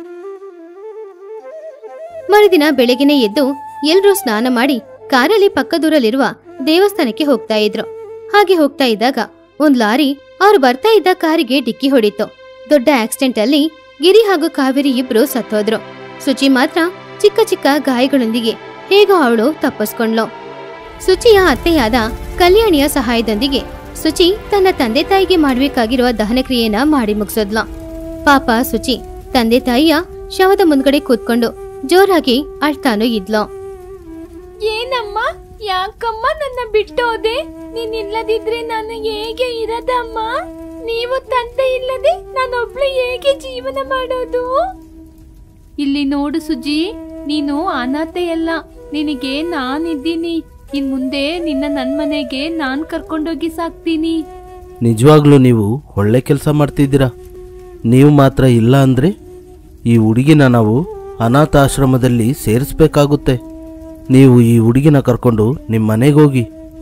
ಮರುದಿನ ಬೆಳಗಿನ ಎದ್ದು ಎಲ್ರೂ ಸ್ನಾನ ಮಾಡಿ ಕಾರಲ್ಲಿ ಪಕ್ಕದೂರಲ್ಲಿರುವ ದೇವಸ್ಥಾನಕ್ಕೆ ಹೋಗ್ತಾ ಇದ್ರು ಹಾಗೆ ಹೋಗ್ತಾ ಇದ್ದಾಗ ಒಂದ್ ಲಾರಿ ಅವ್ರು ಬರ್ತಾ ಇದ್ದ ಕಾರಿಗೆ ಡಿಕ್ಕಿ ಹೊಡಿತು ದೊಡ್ಡ ಆಕ್ಸಿಡೆಂಟ್ ಅಲ್ಲಿ ಗಿರಿ ಹಾಗೂ ಕಾವೇರಿ ಇಬ್ರು ಸತ್ತೋದ್ರು ಸುಚಿ ಮಾತ್ರ ಚಿಕ್ಕ ಚಿಕ್ಕ ಗಾಯಗಳೊಂದಿಗೆ ಹೇಗೋ ಅವಳು ತಪ್ಪಿಸ್ಕೊಂಡ್ಲು ಸುಚಿಯ ಅತ್ತೆಯಾದ ಕಲ್ಯಾಣಿಯ ಸಹಾಯದೊಂದಿಗೆ ಸುಚಿ ತನ್ನ ತಂದೆ ತಾಯಿಗೆ ಮಾಡ್ಬೇಕಾಗಿರುವ ದಹನ ಕ್ರಿಯೆನ ಮಾಡಿ ಮುಗಿಸೋದ್ಲ ಪಾಪ ಸುಚಿ ತಂದೆ ತಾಯಿಯ ಶವದ ಮುಂದ್ಗಡೆ ಕೂತ್ಕೊಂಡು ಜೋರಾಗಿ ಅಳ್ತಾನೂ ಇದ್ಲು ಏನಮ್ಮ ಯಾಕಮ್ಮ ನನ್ನ ಬಿಟ್ಟೋದೆ ನೀನಿಲ್ಲದಿದ್ರೆ ನಾನು ಹೇಗೆ ಇರದಮ್ಮ ನೀವು ತಂದೆ ಇಲ್ಲದೆ ನಾನೊಬ್ಳು ಹೇಗೆ ಜೀವನ ಮಾಡೋದು ಇಲ್ಲಿ ನೋಡು ಸುಜಿ ನೀನು ಅನಾಥೆಯಲ್ಲ ನಿನಗೆ ನಾನಿದ್ದೀನಿ ಇನ್ ಮುಂದೆ ನಿನ್ನ ನನ್ ಮನೆಗೆ ನಾನ್ ಕರ್ಕೊಂಡೋಗಿ ಸಾಕ್ತೀನಿ ನಿಜವಾಗ್ಲೂ ನೀವು ಒಳ್ಳೆ ಕೆಲಸ ಮಾಡ್ತಿದ್ದೀರಾ ನೀವು ಮಾತ್ರ ಇಲ್ಲ ಅಂದರೆ ಈ ಹುಡುಗಿನ ನಾವು ಅನಾಥಾಶ್ರಮದಲ್ಲಿ ಸೇರಿಸ್ಬೇಕಾಗುತ್ತೆ ನೀವು ಈ ಹುಡುಗಿನ ಕರ್ಕೊಂಡು ನಿಮ್ಮ ಮನೆಗೆ ಹೋಗಿ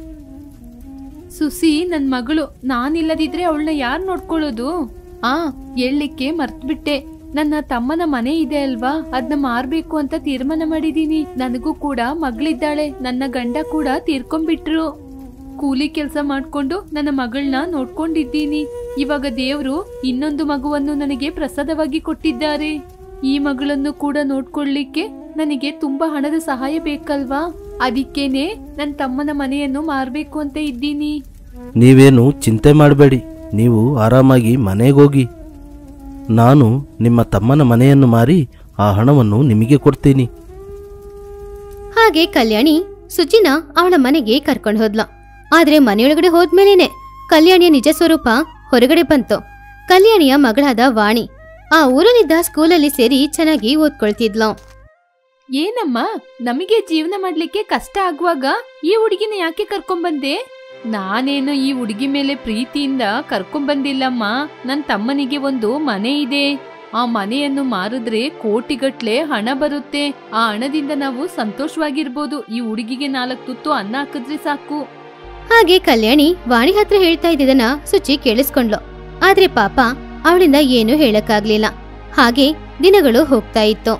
ಸುಸಿ ನನ್ ಮಗಳು ನಾನಿಲ್ಲದಿದ್ರೆ ಅವಳನ್ನ ಯಾರ್ ನೋಡ್ಕೊಳ್ಳೋದು ಆ ಹೇಳಲಿಕ್ಕೆ ಮರ್ತ್ಬಿಟ್ಟೆ ನನ್ನ ತಮ್ಮನ ಮನೆ ಇದೆ ಅಲ್ವಾ ಅದನ್ನ ಮಾರ್ಬೇಕು ಅಂತ ತೀರ್ಮಾನ ಮಾಡಿದೀನಿ ನನಗೂ ಕೂಡ ಮಗಳಿದ್ದಾಳೆ ನನ್ನ ಗಂಡ ಕೂಡ ತೀರ್ಕೊಂಡ್ಬಿಟ್ರು ಕೂಲಿ ಕೆಲಸ ಮಾಡ್ಕೊಂಡು ನನ್ನ ಮಗಳನ್ನ ನೋಡ್ಕೊಂಡಿದ್ದೀನಿ ಇವಾಗ ದೇವ್ರು ಇನ್ನೊಂದು ಮಗುವನ್ನು ನನಗೆ ಪ್ರಸಾದವಾಗಿ ಕೊಟ್ಟಿದ್ದಾರೆ ಈ ಮಗಳನ್ನು ಕೂಡ ನೋಡ್ಕೊಳ್ಳಿಕ್ಕೆ ನನಗೆ ತುಂಬಾ ಹಣದ ಸಹಾಯ ಬೇಕಲ್ವಾ ಅದಕ್ಕೇನೆ ನನ್ನ ತಮ್ಮನ ಮನೆಯನ್ನು ಮಾರ್ಬೇಕು ಅಂತ ಇದ್ದೀನಿ ನೀವೇನು ಚಿಂತೆ ಮಾಡಬೇಡಿ ನೀವು ಆರಾಮಾಗಿ ಮನೆಗೆ ಹೋಗಿ ನಾನು ನಿಮ್ಮ ತಮ್ಮನ ಮನೆಯನ್ನು ಮಾರಿ ಆ ಹಣವನ್ನು ನಿಮಗೆ ಕೊಡ್ತೀನಿ ಹಾಗೆ ಕಲ್ಯಾಣಿ ಸುಚಿನ ಅವಳ ಮನೆಗೆ ಕರ್ಕೊಂಡು ಹೋದ್ಲ ಆದ್ರೆ ಮನೆಯೊಳಗಡೆ ಹೋದ್ಮೇಲೇನೆ ಕಲ್ಯಾಣಿಯ ನಿಜ ಸ್ವರೂಪ ಹೊರಗಡೆ ಬಂತು ಕಲ್ಯಾಣಿಯ ಮಗಳಾದ ವಾಣಿ ಆ ಊರಲ್ಲಿದ್ದ ಸ್ಕೂಲಲ್ಲಿ ಸೇರಿ ಚೆನ್ನಾಗಿ ಓದ್ಕೊಳ್ತಿದ್ಲು ಏನಮ್ಮ ನಮಗೆ ಜೀವನ ಮಾಡ್ಲಿಕ್ಕೆ ಕಷ್ಟ ಆಗುವಾಗ ಈ ಹುಡುಗಿನ ಯಾಕೆ ಕರ್ಕೊಂಬಂದೆ ನಾನೇನು ಈ ಹುಡುಗಿ ಮೇಲೆ ಪ್ರೀತಿಯಿಂದ ಕರ್ಕೊಂಬಂದಿಲ್ಲಮ್ಮ ನನ್ ತಮ್ಮನಿಗೆ ಒಂದು ಮನೆ ಇದೆ ಆ ಮನೆಯನ್ನು ಮಾರಿದ್ರೆ ಕೋಟಿಗಟ್ಲೆ ಹಣ ಬರುತ್ತೆ ಆ ಹಣದಿಂದ ನಾವು ಸಂತೋಷವಾಗಿರ್ಬೋದು ಈ ಹುಡುಗಿಗೆ ನಾಲ್ಕು ತುತ್ತು ಅನ್ನ ಹಾಕಿದ್ರೆ ಸಾಕು ಹಾಗೆ ಕಲ್ಯಾಣಿ ವಾಣಿ ಹತ್ರ ಹೇಳ್ತಾ ಇದ್ದಿದ್ದನ್ನ ಸುಚಿ ಕೇಳಿಸ್ಕೊಂಡ್ಲು ಆದ್ರೆ ಪಾಪ ಅವಳಿಂದ ಏನೂ ಹೇಳಕ್ಕಾಗ್ಲಿಲ್ಲ ಹಾಗೆ ದಿನಗಳು ಹೋಗ್ತಾ ಇತ್ತು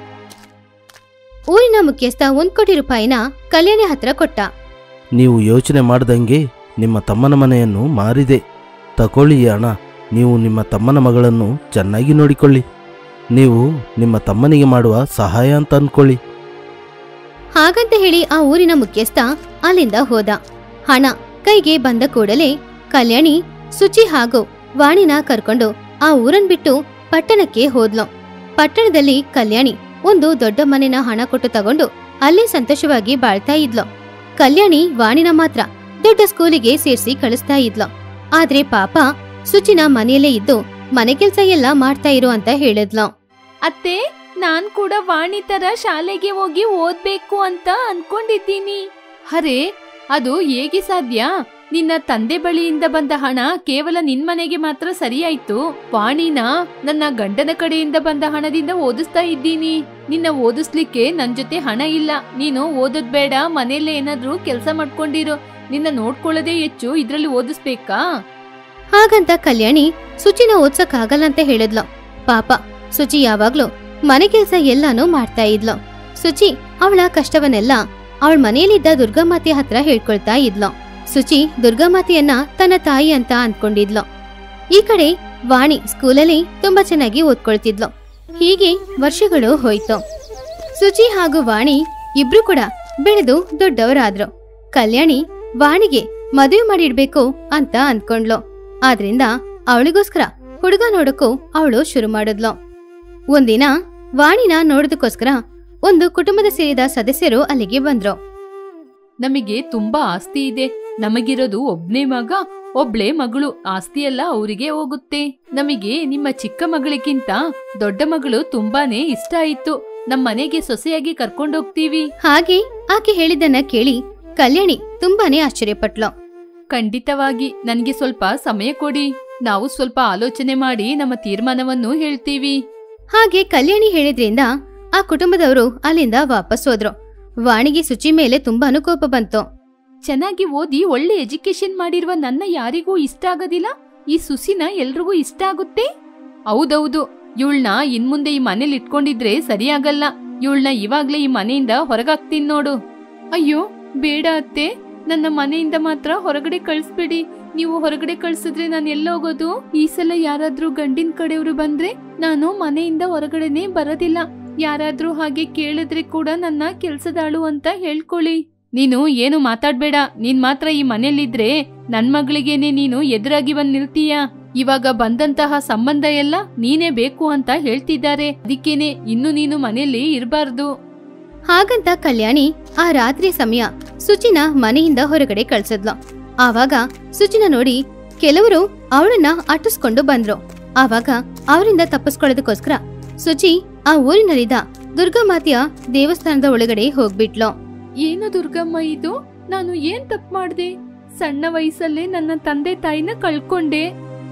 ಊರಿನ ಮುಖ್ಯಸ್ಥ ಒಂದ್ ಕೋಟಿ ರೂಪಾಯಿನ ಕಲ್ಯಾಣಿ ಹತ್ರ ಕೊಟ್ಟ ನೀವು ಯೋಚನೆ ಮಾಡ್ದಂಗೆ ನಿಮ್ಮ ತಮ್ಮನ ಮನೆಯನ್ನು ಮಾರಿದೆ ತಕೊಳ್ಳಿ ಈ ಹಣ ನೀವು ನಿಮ್ಮ ತಮ್ಮನ ಮಗಳನ್ನು ಚೆನ್ನಾಗಿ ನೋಡಿಕೊಳ್ಳಿ ನೀವು ನಿಮ್ಮ ತಮ್ಮನಿಗೆ ಮಾಡುವ ಸಹಾಯ ಅಂತ ಅಂದ್ಕೊಳ್ಳಿ ಹಾಗಂತ ಹೇಳಿ ಆ ಊರಿನ ಮುಖ್ಯಸ್ಥ ಅಲ್ಲಿಂದ ಹೋದ ಹಣ ಕೈಗೆ ಬಂದ ಕೂಡಲೇ ಕಲ್ಯಾಣಿ ಸುಚಿ ಹಾಗೂ ವಾಣಿನ ಕರ್ಕೊಂಡು ಆ ಊರನ್ ಬಿಟ್ಟು ಪಟ್ಟಣಕ್ಕೆ ಹೋದ್ಲು ಪಟ್ಟಣದಲ್ಲಿ ಕಲ್ಯಾಣಿ ಒಂದು ದೊಡ್ಡ ಮನೆನ ಹಣ ಕೊಟ್ಟು ತಗೊಂಡು ಅಲ್ಲೇ ಸಂತೋಷವಾಗಿ ಬಾಳ್ತಾ ಇದ್ಲು ಕಲ್ಯಾಣಿ ವಾಣಿನ ಮಾತ್ರ ದೊಡ್ಡ ಸ್ಕೂಲಿಗೆ ಸೇರ್ಸಿ ಕಳಿಸ್ತಾ ಇದ್ಲು ಆದ್ರೆ ಪಾಪ ಸುಚಿನ ಮನೆಯಲ್ಲೇ ಇದ್ದು ಮನೆ ಕೆಲ್ಸ ಎಲ್ಲ ಮಾಡ್ತಾ ಇರು ಅಂತ ಹೇಳಿದ್ಲು ಅತ್ತೆ ನಾನ್ ಕೂಡ ವಾಣಿ ತರ ಶಾಲೆಗೆ ಹೋಗಿ ಓದ್ಬೇಕು ಅಂತ ಅನ್ಕೊಂಡಿದ್ದೀನಿ ಅರೆ ಅದು ಹೇಗೆ ಸಾಧ್ಯ ನಿನ್ನ ತಂದೆ ಬಳಿಯಿಂದ ಬಂದ ಹಣ ಕೇವಲ ನಿನ್ ಮನೆಗೆ ಮಾತ್ರ ಸರಿಯಾಯ್ತು ವಾಣಿನ ನನ್ನ ಗಂಡನ ಕಡೆಯಿಂದ ಬಂದ ಹಣದಿಂದ ಓದಿಸ್ತಾ ಇದ್ದೀನಿ ನಿನ್ನ ಓದಿಸ್ಲಿಕ್ಕೆ ನನ್ ಜೊತೆ ಹಣ ಇಲ್ಲ ನೀನು ಓದೋದ್ ಬೇಡ ಮನೆಯಲ್ಲೇ ಏನಾದ್ರೂ ಕೆಲಸ ಮಾಡ್ಕೊಂಡಿರು ನಿನ್ನ ನೋಡ್ಕೊಳ್ಳೋದೇ ಹೆಚ್ಚು ಇದ್ರಲ್ಲಿ ಓದಿಸ್ಬೇಕಾ ಹಾಗಂತ ಕಲ್ಯಾಣಿ ಸುಚಿನ ಓದ್ಸಕ್ಕಾಗಲ್ಲ ಅಂತ ಹೇಳಿದ್ಲು ಪಾಪ ಸುಚಿ ಯಾವಾಗ್ಲೂ ಮನೆ ಕೆಲ್ಸ ಎಲ್ಲಾನು ಮಾಡ್ತಾ ಇದ್ಲು ಸುಚಿ ಅವಳ ಕಷ್ಟವನ್ನೆಲ್ಲ ಅವಳ ಮನೆಯಲ್ಲಿದ್ದ ದುರ್ಗಾಮಾತೆ ಹತ್ರ ಹೇಳ್ಕೊಳ್ತಾ ಇದ್ಲು ಸುಚಿ ದುರ್ಗಾಮಾತೆಯನ್ನ ತನ್ನ ತಾಯಿ ಅಂತ ಅನ್ಕೊಂಡಿದ್ಲು ಈ ಕಡೆ ವಾಣಿ ಸ್ಕೂಲಲ್ಲಿ ತುಂಬಾ ಚೆನ್ನಾಗಿ ಓದ್ಕೊಳ್ತಿದ್ಲು ಹೀಗೆ ವರ್ಷಗಳು ಹೋಯ್ತು ಸುಚಿ ಹಾಗೂ ವಾಣಿ ಇಬ್ರು ಕೂಡ ಬೆಳೆದು ದೊಡ್ಡವರಾದ್ರು ಕಲ್ಯಾಣಿ ವಾಣಿಗೆ ಮದುವೆ ಮಾಡಿಡ್ಬೇಕು ಅಂತ ಅಂದ್ಕೊಂಡ್ಲು ಆದ್ರಿಂದ ಅವಳಿಗೋಸ್ಕರ ಹುಡುಗ ನೋಡಕ್ಕೂ ಅವಳು ಶುರು ಮಾಡಿದ್ಲು ಒಂದಿನ ವಾಣಿನ ನೋಡೋದಕ್ಕೋಸ್ಕರ ಒಂದು ಕುಟುಂಬದ ಸೇರಿದ ಸದಸ್ಯರು ಅಲ್ಲಿಗೆ ಬಂದ್ರು ನಮಗೆ ತುಂಬಾ ಆಸ್ತಿ ಇದೆ ನಮಗಿರೋದು ಒಬ್ನೇ ಮಗ ಒಬ್ಳೆ ಮಗಳು ಆಸ್ತಿ ಎಲ್ಲ ಅವರಿಗೆ ಹೋಗುತ್ತೆ ನಮಗೆ ನಿಮ್ಮ ಚಿಕ್ಕ ಮಗಳಿಗಿಂತ ದೊಡ್ಡ ಮಗಳು ತುಂಬಾನೇ ಇಷ್ಟ ಆಯ್ತು ನಮ್ ಮನೆಗೆ ಸೊಸೆಯಾಗಿ ಕರ್ಕೊಂಡೋಗ್ತೀವಿ ಹಾಗೆ ಆಕೆ ಹೇಳಿದ್ದನ್ನ ಕೇಳಿ ಕಲ್ಯಾಣಿ ತುಂಬಾನೇ ಆಶ್ಚರ್ಯಪಟ್ಲು ಖಂಡಿತವಾಗಿ ನನ್ಗೆ ಸ್ವಲ್ಪ ಸಮಯ ಕೊಡಿ ನಾವು ಸ್ವಲ್ಪ ಆಲೋಚನೆ ಮಾಡಿ ನಮ್ಮ ತೀರ್ಮಾನವನ್ನು ಹೇಳ್ತೀವಿ ಹಾಗೆ ಕಲ್ಯಾಣಿ ಹೇಳಿದ್ರಿಂದ ಆ ಕುಟುಂಬದವರು ಅಲ್ಲಿಂದ ವಾಪಸ್ ಹೋದ್ರು ವಾಣಿಗೆ ಸುಚಿ ಮೇಲೆ ತುಂಬಾನು ಕೋಪ ಬಂತು ಚೆನ್ನಾಗಿ ಓದಿ ಒಳ್ಳೆ ಎಜುಕೇಶನ್ ಮಾಡಿರುವ ನನ್ನ ಯಾರಿಗೂ ಇಷ್ಟ ಆಗೋದಿಲ್ಲ ಈ ಸುಸಿನ ಎಲ್ರಿಗೂ ಇಷ್ಟ ಆಗುತ್ತೆ ಹೌದೌದು ಇವಳನ್ನ ಇನ್ಮುಂದೆ ಈ ಮನೇಲಿ ಇಟ್ಕೊಂಡಿದ್ರೆ ಸರಿಯಾಗಲ್ಲ ಇವಳನ್ನ ಇವಾಗ್ಲೇ ಈ ಮನೆಯಿಂದ ಹೊರಗಾಕ್ತೀನಿ ನೋಡು ಅಯ್ಯೋ ಬೇಡ ಅತ್ತೆ ನನ್ನ ಮನೆಯಿಂದ ಮಾತ್ರ ಹೊರಗಡೆ ಕಳಿಸ್ಬೇಡಿ ನೀವು ಹೊರಗಡೆ ಕಳ್ಸಿದ್ರೆ ನಾನು ಎಲ್ಲೋಗೋದು ಈ ಸಲ ಯಾರಾದ್ರೂ ಗಂಡಿನ ಕಡೆಯವರು ಬಂದ್ರೆ ನಾನು ಮನೆಯಿಂದ ಹೊರಗಡೆನೆ ಬರೋದಿಲ್ಲ ಯಾರಾದ್ರೂ ಹಾಗೆ ಕೇಳಿದ್ರೆ ಕೂಡ ನನ್ನ ಕೆಲ್ಸದಾಳು ಅಂತ ಹೇಳ್ಕೊಳ್ಳಿ ನೀನು ಏನು ಮಾತಾಡ್ಬೇಡ ನೀನ್ ಮಾತ್ರ ಈ ಮನೇಲಿದ್ರೆ ನನ್ ಮಗಳಿಗೇನೆ ನೀನು ಎದುರಾಗಿ ಬಂದ್ ನಿಲ್ತೀಯ ಇವಾಗ ಬಂದಂತಹ ಸಂಬಂಧ ಎಲ್ಲ ನೀನೇ ಬೇಕು ಅಂತ ಹೇಳ್ತಿದ್ದಾರೆ ಅದಕ್ಕೇನೆ ಇನ್ನು ನೀನು ಮನೆಯಲ್ಲಿ ಇರಬಾರ್ದು ಹಾಗಂತ ಕಲ್ಯಾಣಿ ಆ ರಾತ್ರಿ ಸಮಯ ಸುಚಿನ ಮನೆಯಿಂದ ಹೊರಗಡೆ ಕಳ್ಸಿದ್ಲು ಆವಾಗ ಸುಚಿನ ನೋಡಿ ಕೆಲವರು ಅವಳನ್ನ ಅಟ್ಟಿಸ್ಕೊಂಡು ಬಂದ್ರು ಆವಾಗ ಅವರಿಂದ ತಪ್ಪಿಸ್ಕೊಳ್ಳೋದಕ್ಕೋಸ್ಕರ ಸುಚಿ ಆ ಊರಿನಲ್ಲಿದ್ದ ದುರ್ಗಾಮಾತೆಯ ದೇವಸ್ಥಾನದ ಒಳಗಡೆ ಹೋಗ್ಬಿಟ್ಲು ಏನು ದುರ್ಗಮ್ಮ ಇದು ನಾನು ಏನ್ ತಪ್ಪು ಮಾಡ್ದೆ ಸಣ್ಣ ವಯಸ್ಸಲ್ಲೇ ನನ್ನ ತಂದೆ ತಾಯಿನ ಕಳ್ಕೊಂಡೆ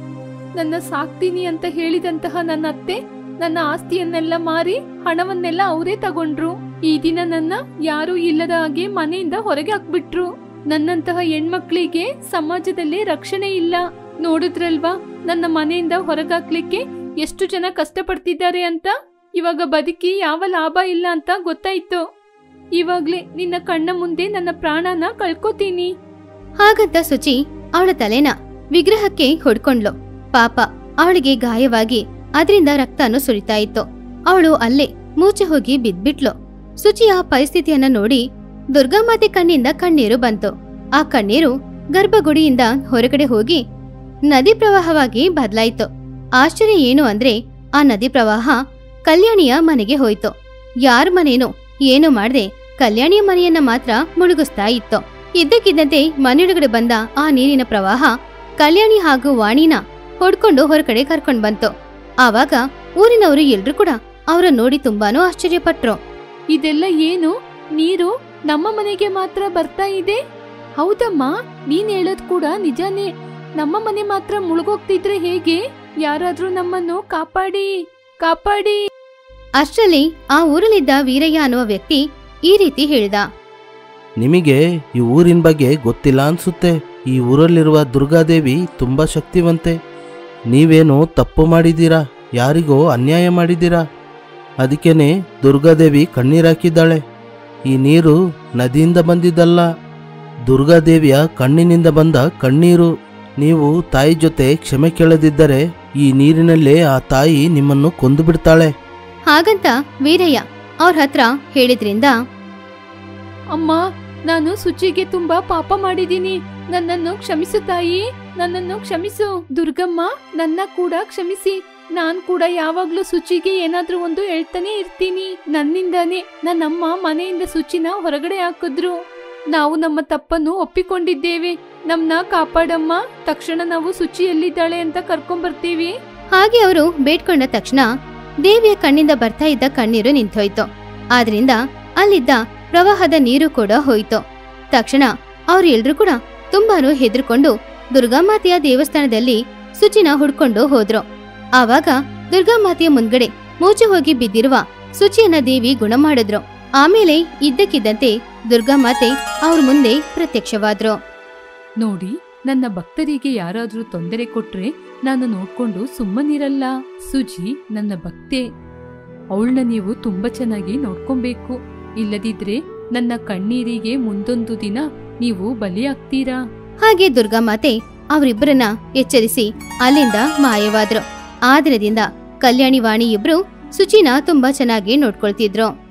ನನ್ನ ಸಾಕ್ತೀನಿ ಅಂತ ಹೇಳಿದಂತಹ ನನ್ನ ಅತ್ತೆ ನನ್ನ ಆಸ್ತಿಯನ್ನೆಲ್ಲ ಮಾರಿ ಹಣವನ್ನೆಲ್ಲ ಅವರೇ ತಗೊಂಡ್ರು ಈ ದಿನ ನನ್ನ ಯಾರೂ ಇಲ್ಲದ ಹಾಗೆ ಮನೆಯಿಂದ ಹೊರಗೆ ಹಾಕ್ಬಿಟ್ರು ನನ್ನಂತಹ ಹೆಣ್ಮಕ್ಳಿಗೆ ಸಮಾಜದಲ್ಲಿ ರಕ್ಷಣೆ ಇಲ್ಲ ನೋಡಿದ್ರಲ್ವಾ ನನ್ನ ಮನೆಯಿಂದ ಹೊರಗಾಕ್ಲಿಕ್ಕೆ ಎಷ್ಟು ಜನ ಕಷ್ಟಪಡ್ತಿದ್ದಾರೆ ಅಂತ ಇವಾಗ ಬದುಕಿ ಯಾವ ಲಾಭ ಇಲ್ಲ ಅಂತ ಗೊತ್ತಾಯ್ತು ಇವಾಗ್ಲೇ ನಿನ್ನ ಕಣ್ಣ ಮುಂದೆ ನನ್ನ ಪ್ರಾಣನ ಕಳ್ಕೊತೀನಿ ಹಾಗಂತ ಸುಚಿ ಅವಳ ತಲೆನ ವಿಗ್ರಹಕ್ಕೆ ಹೊಡ್ಕೊಂಡ್ಲು ಪಾಪ ಅವಳಿಗೆ ಗಾಯವಾಗಿ ಅದರಿಂದ ರಕ್ತನು ಸುರಿತಾ ಇತ್ತು ಅವಳು ಅಲ್ಲೇ ಮೂಚೆ ಹೋಗಿ ಬಿದ್ಬಿಟ್ಲು ಸುಚಿಯ ಪರಿಸ್ಥಿತಿಯನ್ನ ನೋಡಿ ದುರ್ಗಾಮಾತೆ ಕಣ್ಣಿಂದ ಕಣ್ಣೀರು ಬಂತು ಆ ಕಣ್ಣೀರು ಗರ್ಭಗುಡಿಯಿಂದ ಹೊರಗಡೆ ಹೋಗಿ ನದಿ ಪ್ರವಾಹವಾಗಿ ಬದಲಾಯಿತು ಆಶ್ಚರ್ಯ ಏನು ಅಂದ್ರೆ ಆ ನದಿ ಪ್ರವಾಹ ಕಲ್ಯಾಣಿಯ ಮನೆಗೆ ಹೋಯ್ತು ಯಾರ ಮನೇನೋ ಏನು ಮಾಡ್ದೆ ಕಲ್ಯಾಣಿಯ ಮನೆಯನ್ನ ಮಾತ್ರ ಮುಳುಗಿಸ್ತಾ ಇತ್ತು ಇದ್ದಕ್ಕಿದ್ದಂತೆ ಮನೆಯೊಳಗಡೆ ಬಂದ ಆ ನೀರಿನ ಪ್ರವಾಹ ಕಲ್ಯಾಣಿ ಹಾಗೂ ವಾಣಿನ ಹೊಡ್ಕೊಂಡು ಹೊರಗಡೆ ಕರ್ಕೊಂಡ್ ಬಂತು ಆವಾಗ ಊರಿನವರು ಎಲ್ರೂ ಕೂಡ ಅವರ ನೋಡಿ ತುಂಬಾನು ಆಶ್ಚರ್ಯಪಟ್ರು ಇದೆಲ್ಲ ಏನು ನೀರು ನಮ್ಮ ಮನೆಗೆ ಮಾತ್ರ ಬರ್ತಾ ಇದೆ ಹೌದಮ್ಮ ನೀನ್ ಹೇಳೋದ್ ಕೂಡ ನಿಜಾನೇ ನಮ್ಮ ಮನೆ ಮಾತ್ರ ಮುಳುಗೋಗ್ತಿದ್ರೆ ಹೇಗೆ ಯಾರಾದ್ರೂ ನಮ್ಮನ್ನು ಕಾಪಾಡಿ ಕಾಪಾಡಿ ಅಷ್ಟರಲ್ಲಿ ಆ ಊರಲ್ಲಿದ್ದ ವೀರಯ್ಯ ಅನ್ನುವ ವ್ಯಕ್ತಿ ಈ ರೀತಿ ಹೇಳ್ದ ನಿಮಗೆ ಈ ಊರಿನ ಬಗ್ಗೆ ಗೊತ್ತಿಲ್ಲ ಅನ್ಸುತ್ತೆ ಈ ಊರಲ್ಲಿರುವ ದುರ್ಗಾದೇವಿ ತುಂಬ ಶಕ್ತಿವಂತೆ ನೀವೇನು ತಪ್ಪು ಮಾಡಿದ್ದೀರಾ ಯಾರಿಗೋ ಅನ್ಯಾಯ ಮಾಡಿದ್ದೀರಾ ಅದಕ್ಕೇನೆ ದುರ್ಗಾದೇವಿ ಕಣ್ಣೀರಾಕಿದ್ದಾಳೆ ಈ ನೀರು ನದಿಯಿಂದ ಬಂದಿದ್ದಲ್ಲ ದುರ್ಗಾದೇವಿಯ ಕಣ್ಣಿನಿಂದ ಬಂದ ಕಣ್ಣೀರು ನೀವು ತಾಯಿ ಜೊತೆ ಕ್ಷಮೆ ಕೇಳದಿದ್ದರೆ ಈ ನೀರಿನಲ್ಲೇ ಆ ತಾಯಿ ನಿಮ್ಮನ್ನು ಕೊಂದು ಬಿಡ್ತಾಳೆ ಹಾಗಂತ ವೀರಯ್ಯ ಅವ್ರ ಹತ್ರ ಹೇಳಿದ್ರಿಂದ ಅಮ್ಮ ನಾನು ಸುಚಿಗೆ ತುಂಬಾ ಪಾಪ ಮಾಡಿದೀನಿ ನನ್ನನ್ನು ಕ್ಷಮಿಸು ತಾಯಿ ನನ್ನನ್ನು ಕ್ಷಮಿಸು ದುರ್ಗಮ್ಮ ನನ್ನ ಕೂಡ ಕ್ಷಮಿಸಿ ನಾನ್ ಕೂಡ ಯಾವಾಗ್ಲೂ ಸುಚಿಗೆ ಏನಾದ್ರೂ ಒಂದು ಹೇಳ್ತಾನೆ ಇರ್ತೀನಿ ನನ್ನಿಂದಾನೇ ನನ್ನಮ್ಮ ಮನೆಯಿಂದ ಸುಚಿನ ಹೊರಗಡೆ ಹಾಕಿದ್ರು ನಾವು ನಮ್ಮ ತಪ್ಪನ್ನು ಒಪ್ಪಿಕೊಂಡಿದ್ದೇವೆ ನಮ್ನ ಕಾಪಾಡಮ್ಮ ತಕ್ಷಣ ನಾವು ಸುಚಿ ಎಲ್ಲಿದ್ದಾಳೆ ಅಂತ ಕರ್ಕೊಂಡ್ ಬರ್ತೀವಿ ಹಾಗೆ ಅವರು ಬೇಡ್ಕೊಂಡ ತಕ್ಷಣ ದೇವಿಯ ಕಣ್ಣಿಂದ ಬರ್ತಾ ಇದ್ದ ಕಣ್ಣೀರು ನಿಂತೋಯ್ತು ಆದ್ರಿಂದ ಅಲ್ಲಿದ್ದ ಪ್ರವಾಹದ ನೀರು ಕೂಡ ಹೋಯ್ತು ತಕ್ಷಣ ಅವ್ರು ಎಲ್ರೂ ಕೂಡ ತುಂಬಾನು ಹೆದರ್ಕೊಂಡು ದುರ್ಗಾಮಾತೆಯ ದೇವಸ್ಥಾನದಲ್ಲಿ ಸುಚಿನ ಹುಡ್ಕೊಂಡು ಹೋದ್ರು ಆವಾಗ ದುರ್ಗಾಮಾತೆಯ ಮುಂದ್ಗಡೆ ಮೂಚೆ ಹೋಗಿ ಬಿದ್ದಿರುವ ಸುಚಿಯನ್ನ ದೇವಿ ಗುಣ ಮಾಡಿದ್ರು ಆಮೇಲೆ ಇದ್ದಕ್ಕಿದ್ದಂತೆ ದುರ್ಗಾಮಾತೆ ಅವ್ರ ಮುಂದೆ ಪ್ರತ್ಯಕ್ಷವಾದ್ರು ನೋಡಿ ನನ್ನ ಭಕ್ತರಿಗೆ ಯಾರಾದ್ರೂ ತೊಂದರೆ ಕೊಟ್ರೆ ನಾನು ನೋಡ್ಕೊಂಡು ಸುಮ್ಮನಿರಲ್ಲ ಸುಜಿ ನನ್ನ ಭಕ್ತೆ ಅವಳನ್ನ ನೀವು ತುಂಬಾ ಚೆನ್ನಾಗಿ ನೋಡ್ಕೊಬೇಕು ಇಲ್ಲದಿದ್ರೆ ನನ್ನ ಕಣ್ಣೀರಿಗೆ ಮುಂದೊಂದು ದಿನ ನೀವು ಬಲಿಯಾಗ್ತೀರಾ ಹಾಗೆ ದುರ್ಗಾಮಾತೆ ಅವರಿಬ್ಬರನ್ನ ಎಚ್ಚರಿಸಿ ಅಲ್ಲಿಂದ ಮಾಯವಾದ್ರು ಆ ದಿನದಿಂದ ಕಲ್ಯಾಣಿ ವಾಣಿ ಇಬ್ರು ಸುಚಿನ ತುಂಬಾ ಚೆನ್ನಾಗಿ ನೋಡ್ಕೊಳ್ತಿದ್ರು